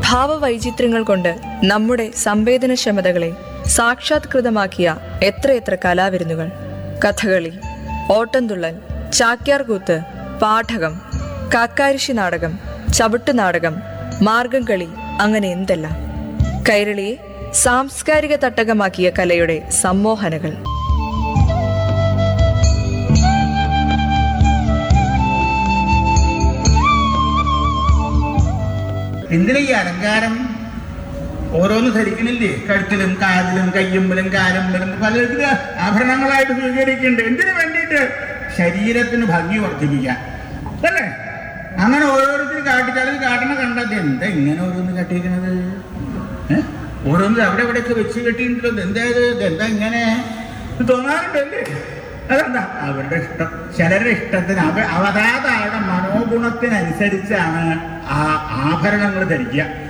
ഭാവവൈചിത്ര്യങ്ങൾ കൊണ്ട് നമ്മുടെ സംവേദനക്ഷമതകളെ സാക്ഷാത്കൃതമാക്കിയ എത്രയെത്ര കലാവിരുന്നുകൾ കഥകളി ഓട്ടംതുള്ളൽ ചാക്യാർകൂത്ത് പാഠകം കാക്കാരിശി നാടകം ചവിട്ടുനാടകം മാർഗംകളി അങ്ങനെ എന്തെല്ലാം കൈരളിയെ സാംസ്കാരിക തട്ടകമാക്കിയ കലയുടെ സമ്മോഹനകൾ എന്തിനാ ഈ അലങ്കാരം ഓരോന്ന് ധരിക്കണില്ലേ കഴുത്തിലും കാതിലും കയ്യുമ്പിലും കാലുമ്പിലും പലതരത്തില് ആഭരണങ്ങളായിട്ട് സ്വീകരിക്കുന്നുണ്ട് എന്തിനു വേണ്ടിയിട്ട് ശരീരത്തിന് ഭംഗി വർദ്ധിപ്പിക്കാൻ അല്ലേ അങ്ങനെ ഓരോരുത്തർ കാട്ടിച്ചാലും കാട്ടണ കണ്ടത് എന്താ ഇങ്ങനെ ഓരോന്ന് കട്ടിയിരിക്കണത് ഏ? ഓരോന്ന് അവിടെ എവിടെയൊക്കെ വെച്ച് കെട്ടിയിട്ടുണ്ടല്ലോ എന്താ ഇത് എന്താ ഇങ്ങനെ ഇത് തോന്നാറുണ്ടല്ലേ അതെന്താ അവരുടെ ഇഷ്ടം ചിലരുടെ ഇഷ്ടത്തിന് അവ അവതാത ആളുടെ മനോഗുണത്തിനനുസരിച്ചാണ് ആ ആഭരണങ്ങൾ ധരിക്കുക